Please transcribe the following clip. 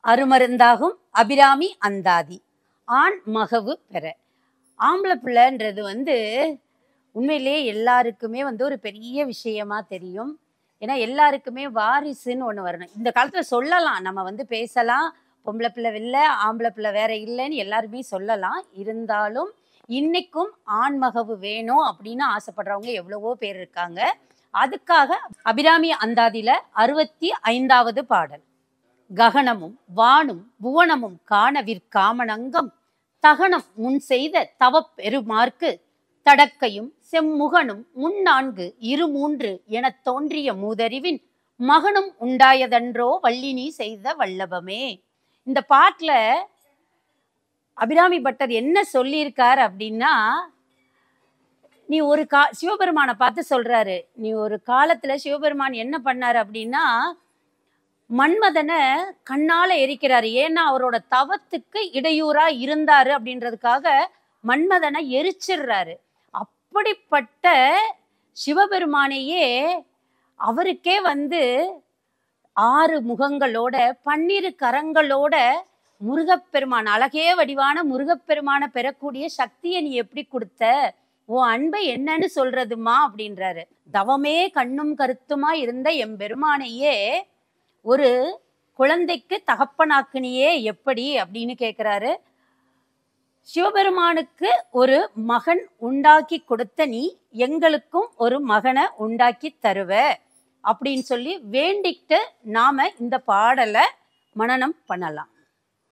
அருமருந்தாகும் அபிராமி அந்தாதி ஆண் மகவு பெற ஆம்பளை பிள்ளைன்றது வந்து உண்மையிலேயே எல்லாருக்குமே வந்து ஒரு பெரிய விஷயமா தெரியும் ஏன்னா எல்லாருக்குமே வாரிசுன்னு ஒன்று வரணும் இந்த காலத்தில் சொல்லலாம் நம்ம வந்து பேசலாம் பொம்பளை பிள்ளை இல்லை ஆம்பளை பிள்ளை வேற இல்லைன்னு எல்லாருமே சொல்லலாம் இருந்தாலும் இன்னைக்கும் ஆண் மகவு வேணும் அப்படின்னு ஆசைப்படுறவங்க எவ்வளவோ பேர் இருக்காங்க அதுக்காக அபிராமி அந்தாதியில அறுபத்தி ஐந்தாவது பாடல் ககனமும் வானும் புவனமும் காணவிற்காமணங்கம் தகனம் முன் செய்த தவப் பெருமார்க்கு தடக்கையும் செம்முகனும் முன்னான்கு இரு மூன்று எனத் தோன்றிய மூதறிவின் மகனும் உண்டாயதன்றோ வள்ளினி செய்த வல்லபமே இந்த பாட்டுல அபிராமி பட்டர் என்ன சொல்லியிருக்கார் அப்படின்னா நீ ஒரு கா சிவபெருமானை பார்த்து சொல்றாரு நீ ஒரு காலத்துல சிவபெருமான் என்ன பண்ணாரு அப்படின்னா மன்மதனை கண்ணால எரிக்கிறாரு ஏன்னா அவரோட தவத்துக்கு இடையூறா இருந்தாரு அப்படின்றதுக்காக மன்மதனை எரிச்சிடுறாரு அப்படிப்பட்ட சிவபெருமானையே அவருக்கே வந்து ஆறு முகங்களோட பன்னிரு கரங்களோட முருகப்பெருமான் அழகே வடிவான முருகப்பெருமானை பெறக்கூடிய சக்தியை நீ எப்படி கொடுத்த உன் அன்பை என்னன்னு சொல்றதுமா அப்படின்றாரு தவமே கண்ணும் கருத்துமா இருந்த எம்பெருமானையே ஒரு குழந்தைக்கு தகப்பனாக்குனியே எப்படி அப்படின்னு கேட்குறாரு சிவபெருமானுக்கு ஒரு மகன் உண்டாக்கி கொடுத்த நீ எங்களுக்கும் ஒரு மகனை உண்டாக்கி தருவ அப்படின்னு சொல்லி வேண்டிக்கிட்டு நாம இந்த பாடலை மனனம் பண்ணலாம்